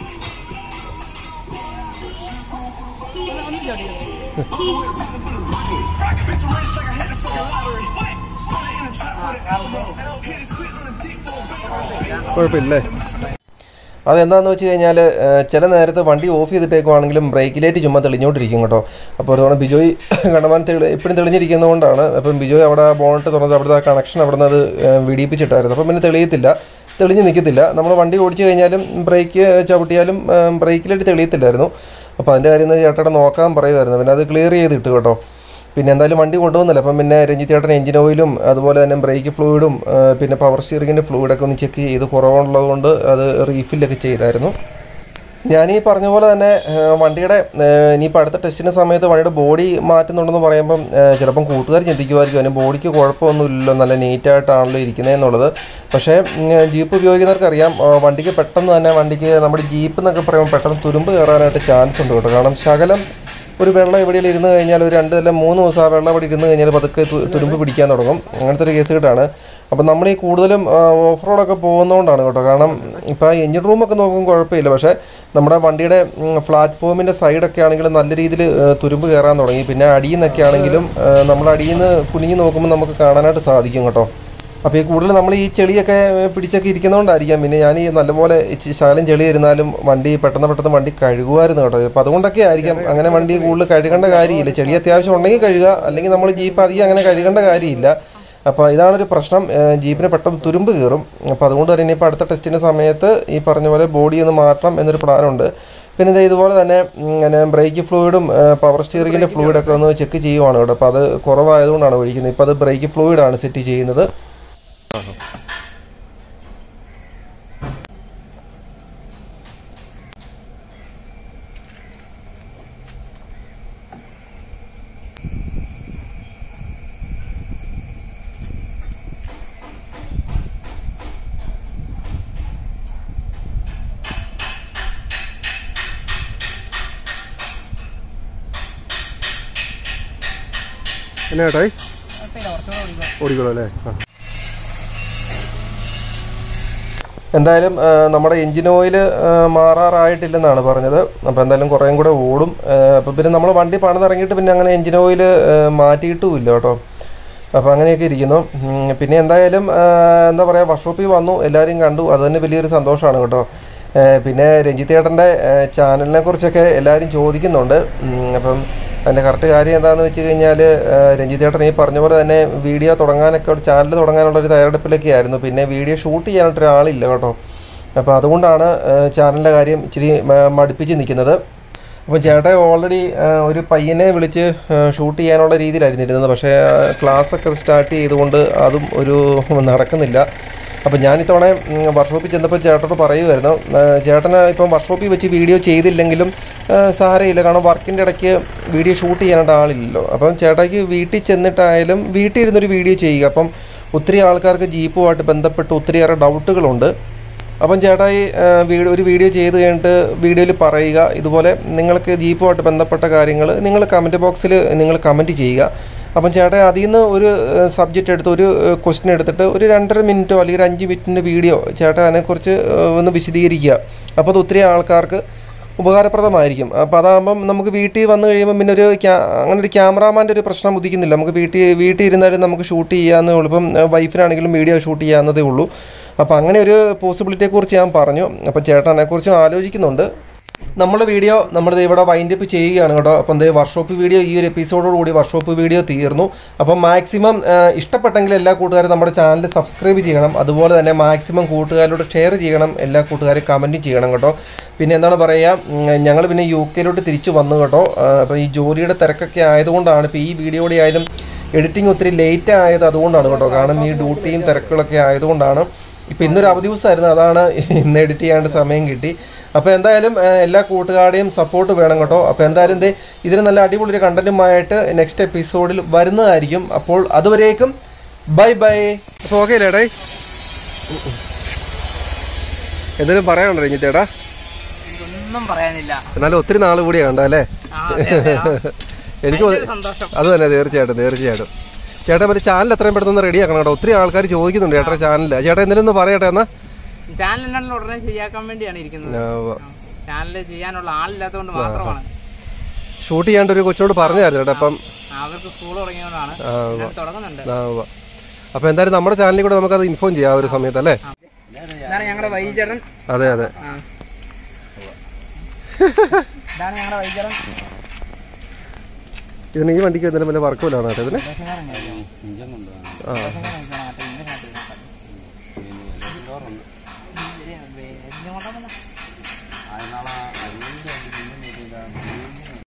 കുഴപ്പമില്ലേ അതെന്താണെന്ന് വെച്ച് കഴിഞ്ഞാൽ ചില നേരത്ത് വണ്ടി ഓഫ് ചെയ്തിട്ടേക്കുവാണെങ്കിലും ബ്രേക്ക് ലൈറ്റ് ചുമ്മാ തെളിഞ്ഞോണ്ടിരിക്കും കേട്ടോ അപ്പോൾ അതുകൊണ്ട് ബിജോയ് കണ്ടമാൻ തെളി എപ്പോഴും തെളിഞ്ഞിരിക്കുന്നതുകൊണ്ടാണ് അപ്പം ബിജോയ് അവിടെ ബോണറ്റ് തുറന്നത് അവിടുത്തെ ആ കണക്ഷൻ അവിടെ നിന്ന് അത് ഏഹ്, വിടിയിപ്പിച്ചിട്ടായിരുന്നു അപ്പം പിന്നെ തെളിയത്തില്ല തെളിഞ്ഞ് നിൽക്കത്തില്ല നമ്മൾ വണ്ടി ഓടിച്ചു കഴിഞ്ഞാലും ബ്രേക്ക് ചവിട്ടിയാലും ബ്രേക്ക് ലൈറ്റ് തെളിയത്തില്ലായിരുന്നു അപ്പോൾ അതിൻ്റെ കാര്യം ഒന്ന് ചേട്ടയുടെ നോക്കാൻ പറയുമായിരുന്നു പിന്നെ അത് ക്ലിയർ ചെയ്തിട്ട് കേട്ടോ പിന്നെ എന്തായാലും വണ്ടി കൊണ്ടുപോകുന്നില്ല അപ്പം പിന്നെ രഞ്ജിത്ത് ചേട്ടൻ എഞ്ചിൻ ഓയിലും അതുപോലെ തന്നെ ബ്രേക്ക് ഫ്ലൂയിഡും ആ, പിന്നെ പവർ സ്റ്റിയറിങ്ങിൻ്റെ ഫ്ലൂയിഡൊക്കെ ഒന്ന് ചെക്ക് ചെയ്ത് കുറവുള്ളത് കൊണ്ട് അത് റീഫില്ലൊക്കെ ചെയ്തായിരുന്നു ഞാൻ ഈ പറഞ്ഞ പോലെ തന്നെ ആ, വണ്ടിയുടെ ആ, ഇനിയിപ്പോൾ അടുത്ത ടെസ്റ്റിൻ്റെ സമയത്ത് വണ്ടിയുടെ ബോഡി മാറ്റുന്നുണ്ടെന്ന് പറയുമ്പം ആ, ചിലപ്പം കൂട്ടുകാർ ചിന്തിക്കുമായിരിക്കും അതിന് ബോഡിക്ക് കുഴപ്പമൊന്നുമില്ലല്ലോ നല്ല നീറ്റായിട്ടാണല്ലോ ഇരിക്കുന്നത് എന്നുള്ളത് പക്ഷേ ഉം, ജീപ്പ് ഉപയോഗിക്കുന്നവർക്കറിയാം ആ, വണ്ടിക്ക് പെട്ടെന്ന് തന്നെ വണ്ടിക്ക് നമ്മുടെ ജീപ്പ് എന്നൊക്കെ പറയുമ്പോൾ പെട്ടെന്ന് തുരുമ്പ് കയറാനായിട്ട് ചാൻസ് ഉണ്ട് കേട്ടോ കാരണം ശകലം ഒരു വെള്ളം എവിടെയെങ്കിലും ഇരുന്ന് കഴിഞ്ഞാൽ ഒരു രണ്ട് അല്ല മൂന്ന് ദിവസം ആ വെള്ളം അവിടെ ഇരുന്ന് കഴിഞ്ഞാൽ പതുക്കെ തു- തുരുമ്പ് പിടിക്കാൻ തുടങ്ങും അങ്ങനത്തെ ഒരു കേസ് കേട്ടാണ് അപ്പം നമ്മൾ ഈ കൂടുതലും ഓഫ് റോഡൊക്കെ പോകുന്നതുകൊണ്ടാണ് കേട്ടോ കാരണം ഇപ്പോൾ ആ എഞ്ചിൻ റൂമൊക്കെ നോക്കുമ്പോൾ കുഴപ്പമില്ല പക്ഷേ നമ്മുടെ വണ്ടിയുടെ പ്ലാറ്റ്ഫോമിൻ്റെ സൈഡൊക്കെ ആണെങ്കിലും നല്ല രീതിയിൽ തുരുമ്പ് കയറാൻ തുടങ്ങി പിന്നെ അടിയിൽ നിന്നൊക്കെ ആണെങ്കിലും നമ്മൾ അടിയിൽ നിന്ന് കുനിഞ്ഞ് നോക്കുമ്പോൾ നമുക്ക് കാണാനായിട്ട് സാധിക്കും കേട്ടോ അപ്പോൾ ഈ കൂടുതൽ നമ്മൾ ഈ ചെളിയൊക്കെ പിടിച്ചൊക്കെ ഇരിക്കുന്നതുകൊണ്ടായിരിക്കാം പിന്നെ ഞാൻ ഈ നല്ലപോലെ ഇച്ചി ശകലം ചെളി ഇരുന്നാലും വണ്ടി പെട്ടെന്ന് പെട്ടെന്ന് വണ്ടി കഴുകുമായിരുന്നു കേട്ടോ അപ്പോൾ അതുകൊണ്ടൊക്കെ ആയിരിക്കാം അങ്ങനെ വണ്ടി കൂടുതൽ കഴുകേണ്ട കാര്യമില്ല ചെളി അത്യാവശ്യം ഉണ്ടെങ്കിൽ കഴുകുക അല്ലെങ്കിൽ നമ്മൾ ജീപ്പ് അധികം അങ്ങനെ കഴുകേണ്ട കാര്യമില്ല അപ്പോൾ ഇതാണൊരു പ്രശ്നം ഏഹ് ജീപ്പിന് പെട്ടെന്ന് തുരുമ്പ് കയറും അപ്പോൾ അതുകൊണ്ട് തന്നെ ഇനിയിപ്പോൾ അടുത്ത ടെസ്റ്റിൻ്റെ സമയത്ത് ഈ പറഞ്ഞ പോലെ ബോഡി ഒന്ന് മാറ്റണം എന്നൊരു പ്ലാനുണ്ട് പിന്നെ ഇത് ഇതുപോലെ തന്നെ ഉം, പിന്നെ ബ്രേക്ക് ഫ്ലൂയിഡും പവർ സ്റ്റിയറിങ്ങിൻ്റെ ഫ്ലൂയിഡൊക്കെ ഒന്ന് ചെക്ക് ചെയ്യുവാണ് കേട്ടോ അപ്പോൾ അത് കുറവായതുകൊണ്ടാണ് ഒഴിക്കുന്നത് ഇപ്പോൾ അത് ബ്രേക്ക് ഫ്ലൂയിഡാണ് സെറ്റ് ചെയ്യുന്നത് എന്നാ ചേട്ടായി കുഴപ്പമില്ല കുറച്ചുകൂടെ ഓടിക്കോ ഓടിക്കോളൂ അല്ലേ ആ എന്തായാലും ആ, നമ്മുടെ എഞ്ചിൻ ഓയിൽ മാറാറായിട്ടില്ലെന്നാണ് പറഞ്ഞത് അപ്പോൾ എന്തായാലും കുറേയും കൂടെ ഓടും അപ്പോൾ പിന്നെ നമ്മൾ വണ്ടി പണിതിറങ്ങിയിട്ട് പിന്നെ അങ്ങനെ എഞ്ചിൻ ഓയിൽ മാറ്റിയിട്ടുമില്ല കേട്ടോ അപ്പോൾ അങ്ങനെയൊക്കെ ഇരിക്കുന്നു ഉം, പിന്നെ എന്തായാലും ആ, എന്താ പറയുക വർക്ക്ഷോപ്പിൽ വന്നു എല്ലാവരും കണ്ടു അത് തന്നെ വലിയൊരു സന്തോഷമാണ് കേട്ടോ ഏ, പിന്നെ രഞ്ജിത്ത് ചേട്ടൻ്റെ ചാനലിനെ കുറിച്ചൊക്കെ എല്ലാവരും ചോദിക്കുന്നുണ്ട് ഉം, അപ്പം അതിൻ്റെ കറക്റ്റ് കാര്യം എന്താണെന്ന് വെച്ച് കഴിഞ്ഞാൽ രഞ്ജിത്ത് ചേട്ടൻ ഈ പറഞ്ഞ പോലെ തന്നെ വീഡിയോ തുടങ്ങാനൊക്കെ ഒരു ചാനൽ തുടങ്ങാനുള്ള ഒരു തയ്യാറെടുപ്പിലൊക്കെ ആയിരുന്നു പിന്നെ വീഡിയോ ഷൂട്ട് ചെയ്യാനായിട്ട് ഒരാളില്ല കേട്ടോ അപ്പോൾ അതുകൊണ്ടാണ് ചാനലിൻ്റെ കാര്യം ഇച്ചിരി മ- മടുപ്പിച്ച് നിൽക്കുന്നത് അപ്പോൾ ചേട്ടൻ ഓൾറെഡി ഒരു പയ്യനെ വിളിച്ച് ഷൂട്ട് ചെയ്യാനുള്ള രീതിയിലായിരുന്നു ഇരുന്നത് പക്ഷേ ക്ലാസ്സൊക്കെ സ്റ്റാർട്ട് ചെയ്തുകൊണ്ട് അതും ഒരു നടക്കുന്നില്ല അപ്പോൾ ഞാൻ ഇത്തവണ വർക്ക്ഷോപ്പിൽ ചെന്നപ്പോൾ ചേട്ടനോട് പറയുമായിരുന്നു ആ, ചേട്ടന് ഇപ്പം വർക്ക്ഷോപ്പിൽ വെച്ച് വീഡിയോ ചെയ്തില്ലെങ്കിലും ആ, സാരമില്ല കാരണം വർക്കിൻ്റെ ഇടയ്ക്ക് വീഡിയോ ഷൂട്ട് ചെയ്യാനായിട്ട് ആളില്ലല്ലോ അപ്പം ചേട്ടായിക്ക് വീട്ടിൽ ചെന്നിട്ടായാലും വീട്ടിൽ ഇരുന്നൊരു വീഡിയോ ചെയ്യുക അപ്പം ഒത്തിരി ആൾക്കാർക്ക് ജീപ്പുമായിട്ട് ബന്ധപ്പെട്ട് ഒത്തിരിയേറെ ഡൗട്ടുകളുണ്ട് അപ്പം ചേട്ടായി ആ, വീഡിയോ ഒരു വീഡിയോ ചെയ്ത് കഴിഞ്ഞിട്ട് വീഡിയോയിൽ പറയുക ഇതുപോലെ നിങ്ങൾക്ക് ജീപ്പുമായിട്ട് ബന്ധപ്പെട്ട കാര്യങ്ങൾ നിങ്ങൾ കമൻറ്റ് ബോക്സിൽ നിങ്ങൾ കമൻറ്റ് ചെയ്യുക അപ്പം ചേട്ടൻ അതിൽ നിന്ന് ഒരു സബ്ജക്റ്റ് എടുത്ത് ഒരു ക്വസ്റ്റ്യൻ എടുത്തിട്ട് ഒരു രണ്ടര മിനിറ്റോ അല്ലെങ്കിൽ ഒരു അഞ്ച് മിനിറ്റിൻ്റെ വീഡിയോ ചേട്ടൻ അതിനെക്കുറിച്ച് ഏഹ്, ഒന്ന് വിശദീകരിക്കുക അപ്പോൾ അത് ഒത്തിരി ആൾക്കാർക്ക് ഉപകാരപ്രദമായിരിക്കും അപ്പോൾ അതാകുമ്പം നമുക്ക് വീട്ടിൽ വന്നു കഴിയുമ്പോൾ പിന്നെ ഒരു ക്യാ അങ്ങനെ ഒരു ക്യാമറാമാൻ്റെ ഒരു പ്രശ്നം ഉദിക്കുന്നില്ല നമുക്ക് വീട്ടിൽ വീട്ടിൽ ഇരുന്നാലും നമുക്ക് ഷൂട്ട് ചെയ്യാവുന്നേ ഉള്ളൂ ഇപ്പം ഏഹ്, വൈഫിനാണെങ്കിലും വീഡിയോ ഷൂട്ട് ചെയ്യാവുന്നതേ ഉള്ളൂ അപ്പോൾ അങ്ങനെ ഒരു പോസിബിലിറ്റിയെക്കുറിച്ച് ഞാൻ പറഞ്ഞു അപ്പോൾ ചേട്ടൻ അതിനെക്കുറിച്ച് ആലോചിക്കുന്നുണ്ട് നമ്മുടെ വീഡിയോ നമ്മളിത് ഇവിടെ വൈൻഡ് അപ്പ് ചെയ്യുകയാണ് കേട്ടോ അപ്പം എന്തേ വർക്ക്ഷോപ്പ് വീഡിയോ ഈ ഒരു എപ്പിസോഡോടുകൂടി വർക്ക്ഷോപ്പ് വീഡിയോ തീർന്നു അപ്പം മാക്സിമം ഇഷ്ടപ്പെട്ടെങ്കിൽ എല്ലാ കൂട്ടുകാരും നമ്മുടെ ചാനൽ സബ്സ്ക്രൈബ് ചെയ്യണം അതുപോലെ തന്നെ മാക്സിമം കൂട്ടുകാരോട് ഷെയർ ചെയ്യണം എല്ലാ കൂട്ടുകാരും കമൻറ്റും ചെയ്യണം കേട്ടോ പിന്നെ എന്താണ് പറയുക ഞങ്ങൾ പിന്നെ യു കെയിലോട്ട് തിരിച്ചു വന്നു കേട്ടോ അപ്പോൾ ഈ ജോലിയുടെ തിരക്കൊക്കെ ആയതുകൊണ്ടാണ് ഇപ്പോൾ ഈ വീഡിയോയുടെ ആയാലും എഡിറ്റിംഗ് ഒത്തിരി ലേറ്റ് ആയത് അതുകൊണ്ടാണ് കേട്ടോ കാരണം ഈ ഡ്യൂട്ടിയും തിരക്കുകളൊക്കെ ആയതുകൊണ്ടാണ് ഇപ്പോൾ ഇന്നൊരു അവധി ദിവസമായിരുന്നു അതാണ് ഇന്ന് എഡിറ്റ് ചെയ്യാണ്ട് സമയം കിട്ടി അപ്പോൾ എന്തായാലും ഏഹ്, എല്ലാ കൂട്ടുകാരുടെയും സപ്പോർട്ട് വേണം കേട്ടോ അപ്പോൾ എന്തായാലും ദേ ഇതിന് നല്ല അടിപൊളി ഒരു കണ്ടന്റുമായിട്ട് നെക്സ്റ്റ് എപ്പിസോഡിൽ വരുന്നതായിരിക്കും അപ്പോൾ അതുവരേക്കും ബൈ ബൈ അപ്പോൾ ഓക്കെ അല്ലേ എന്തെങ്കിലും പറയാനുണ്ടോ ഇനി ചേട്ടാ ഒന്നും പറയാനില്ല എന്നാലും ഒത്തിരി നാൾ കൂടിയാ കണ്ടല്ലേ ആ, അതെ, അതെ, ആ. എനിക്ക് ഭയങ്കര സന്തോഷം അത് തന്നെ തീർച്ചയായിട്ടും തീർച്ചയായിട്ടും ചേട്ടാ മറ്റേ ചാനൽ എത്രയും പെട്ടെന്ന് റെഡിയാക്കണം കേട്ടോ ഒത്തിരി ആൾക്കാർ ചോദിക്കുന്നുണ്ട് ചേട്ടാ ചാനൽ ചേട്ടാ എന്തെങ്കിലും ഒന്ന് പറയട്ടെ എന്നാ ചാനൽ എന്നാലും ഉടനെ ശരിയാക്കാൻ വേണ്ടിയാണ് ഇരിക്കുന്നത് ചാനൽ ചെയ്യാനുള്ള ആളില്ലാത്തതുകൊണ്ട് മാത്രമാണ് ഷൂട്ട് ചെയ്യാണ്ട് ഒരു കൊച്ചിനോട് പറഞ്ഞായിരുന്നു ചേട്ടാ അപ്പം അവർക്ക് സ്കൂൾ തുടങ്ങിയതുകൊണ്ടാണ് ആ, ഞാൻ തുടങ്ങുന്നുണ്ട് ആ, ഉവ്വ. അപ്പൊ എന്തായാലും നമ്മുടെ ചാനലിൽ കൂടെ നമുക്കത് ഇൻഫോം ചെയ്യാം ആ ഒരു സമയത്ത് അല്ലേ ഇതാണ് ഞങ്ങളുടെ വൈചേട്ടൻ അതെ അതെ ആ. ഇതാണ് ഞങ്ങളുടെ വൈചേട്ടൻ ഇതിന് ഈ വണ്ടിക്ക് എന്തെങ്കിലും വല്ല വർക്കുമില്ലാണ് കേട്ടോ ഇതിന് ആ ഇതിന് കൊണ്ടുവന്നോ?